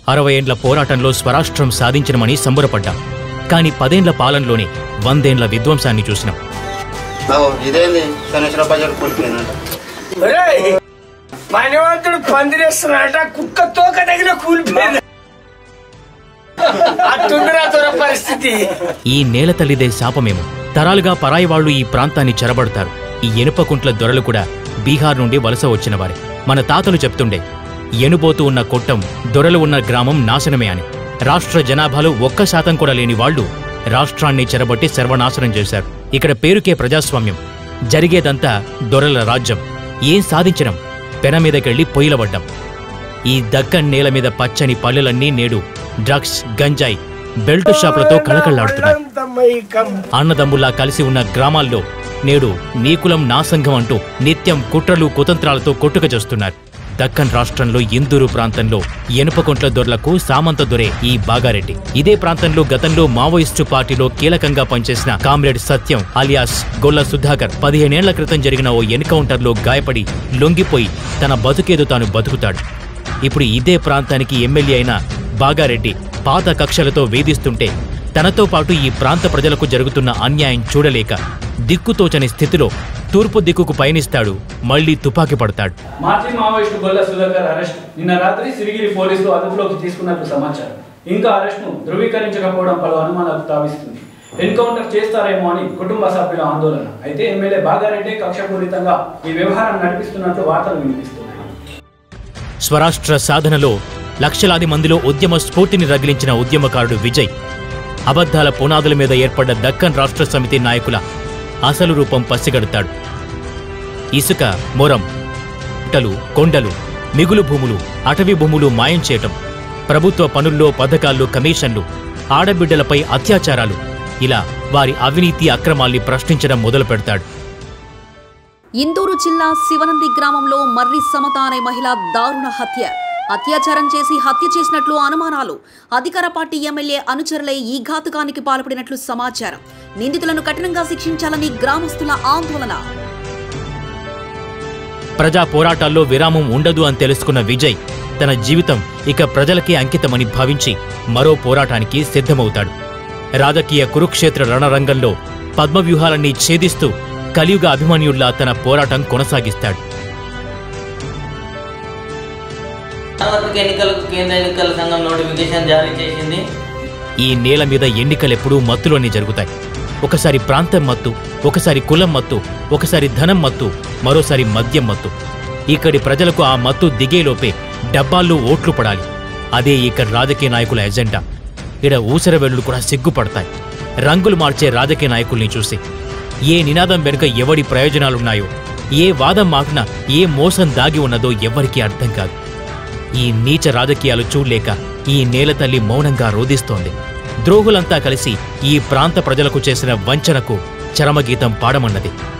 అరవై ఏండ్ల పోరాటంలో స్వరాష్ట్రం సాధించడమని సంబరపడ్డాం కాని పదేండ్ల పాలనలోనే వందేండ్ల విధ్వంసాన్ని చూసినాం బాబు ఇదేంది శనేశ్వర బడ్జెట్ కూలిపోయినట్టు ఒరేయ్, పనివంతుడు పందిరేస్తున్నాడట కుక్క తోక తగిన కూలిపోయింది అట్టుందిరా దొర పరిస్థితి ఈ నేల తల్లిదే శాపమేమో తరాలుగా పరాయి వాళ్ళు ఈ ప్రాంతాన్ని చెరబడతారు ఈ ఎనుపకుంట్ల దొరలు కూడా బీహార్ నుండి వలస వచ్చిన వారే మన తాతలు చెప్తుండే ఎనుబోతూ ఉన్న కొట్టం దొరలు ఉన్న గ్రామం నాశనమే అని రాష్ట్ర జనాభాలో ఒక్క శాతం కూడా లేని వాళ్ళు రాష్ట్రాన్ని చెరబట్టి సర్వనాశనం చేశారు ఇక్కడ పేరుకే ప్రజాస్వామ్యం జరిగేదంతా దొరల రాజ్యం ఏం సాధించడం పెన మీదకెళ్ళి పొయ్యిలబడ్డం ఈ దక్కన్ నేల మీద పచ్చని పల్లెలన్నీ నేడు డ్రగ్స్ గంజాయి బెల్ట్ షాపులతో కళకళలాడుతున్నాయి తమ్మయికం. అన్నదమ్ముల్లా కలిసి ఉన్న గ్రామాల్లో నేడు నీకులం నాసంఘం అంటూ నిత్యం కుట్రలు కుతంత్రాలతో కొట్టుక చేస్తున్నారు దక్కన్ రాష్ట్రంలో ఇందూరు ప్రాంతంలో ఎనుపకొంట్ల దొరలకు సామంత దొరే ఈ బాగారెడ్డి ఇదే ప్రాంతంలో గతంలో మావోయిస్టు పార్టీలో కీలకంగా పనిచేసిన కామ్రేడ్ సత్యం అలియాస్ గొల్ల సుధాకర్ పదిహేనేళ్ల క్రితం జరిగిన ఓ ఎన్కౌంటర్లో గాయపడి లొంగిపోయి తన బతుకేదో తాను బతుకుతాడు ఇప్పుడు ఇదే ప్రాంతానికి ఎమ్మెల్యే అయిన బాగారెడ్డి పాత కక్షలతో వేధిస్తుంటే తనతో పాటు ఈ ప్రాంత ప్రజలకు జరుగుతున్న అన్యాయం చూడలేక దిక్కుతోచని స్థితిలో తూర్పు దిక్కుకు పయనిస్తాడు మళ్లీ తుపాకీ పడతాడు మాజీ మావోయిస్టు గొల్ల సుధాకర్ అరెస్ట్ నిన్న రాత్రి సిరిగిరి పోలీసులు అదుపులోకి తీసుకున్నట్లు సమాచారం ఇంకా అరెస్ట్ను ధృవీకరించకపోవడం పలు అనుమానాలకు తావిస్తుంది ఎన్కౌంటర్ చేస్తారేమో అని కుటుంబ సభ్యుల ఆందోళన అయితే ఎమ్మెల్యే బాగారెడ్డి కక్షపూరితంగా ఈ వ్యవహారం నడిపిస్తున్నట్లు వార్తలు వినిపిస్తున్నాయి స్వరాష్ట్ర సాధనలో లక్షలాది మందిలో ఉద్యమ స్ఫూర్తిని రగిలించిన ఉద్యమకారుడు విజయ్ అబద్ధాల పునాదుల మీద ఏర్పడ్డ దక్కన్ రాష్ట్ర సమితి నాయకుల అసలు రూపం పసిగడతాడు ఇసుక మొరం గుట్టలు కొండలు మిగులు భూములు అటవీ భూములు మాయం చేయటం ప్రభుత్వ పనుల్లో పథకాల్లో కమిషన్లు ఆడబిడ్డలపై అత్యాచారాలు ఇలా వారి అవినీతి అక్రమాల్ని ప్రశ్నించడం మొదలు పెడతాడు ఇందూరు జిల్లా శివనంది గ్రామంలో మర్రి సమత అనే మహిళ దారుణ హత్య అత్యాచారం చేసి హత్య చేసినట్లు అనుమానాలు అధికార పార్టీ ఎమ్మెల్యే అనుచరులే ఈ ఘాతుకానికి పాల్పడినట్లు సమాచారం నిందితులను కఠినంగా శిక్షించాలని గ్రామస్తుల ఆందోళన ప్రజా పోరాటాల్లో విరామం ఉండదు అని తెలుసుకున్న విజయ్ తన జీవితం ఇక ప్రజలకే అంకితమని భావించి మరో పోరాటానికి సిద్ధమవుతాడు రాజకీయ కురుక్షేత్ర రణరంగంలో పద్మవ్యూహాలన్నీ ఛేదిస్తూ కలియుగ అభిమన్యుల్లా తన పోరాటం కొనసాగిస్తాడు సార్వత్రిక ఎన్నికలకు కేంద్ర ఎన్నికల సంఘం నోటిఫికేషన్ జారీ చేసింది ఈ నేల మీద ఎన్నికలెప్పుడూ మత్తులోనే జరుగుతాయి ఒకసారి ప్రాంతం మత్తు ఒకసారి కులం మత్తు ఒకసారి ధనం మత్తు మరోసారి మద్యం మత్తు ఇక్కడి ప్రజలకు ఆ మత్తు దిగేలోపే డబ్బాల్లో ఓట్లు పడాలి అదే ఇక్కడ రాజకీయ నాయకుల ఎజెండా ఇడ ఊసర వెల్లులు కూడా సిగ్గుపడతాయి రంగులు మార్చే రాజకీయ నాయకుల్ని చూసి ఏ నినాదం వెనుక ఎవడి ప్రయోజనాలున్నాయో ఏ వాదం మాటున ఏ మోసం దాగి ఉన్నదో ఎవ్వరికీ అర్థం కాదు ఈ నీచ రాజకీయాలు చూడలేక ఈ నేల తల్లి మౌనంగా రోధిస్తోంది ద్రోహులంతా కలిసి ఈ ప్రాంత ప్రజలకు చేసిన వంచనకు చరమగీతం పాడమన్నది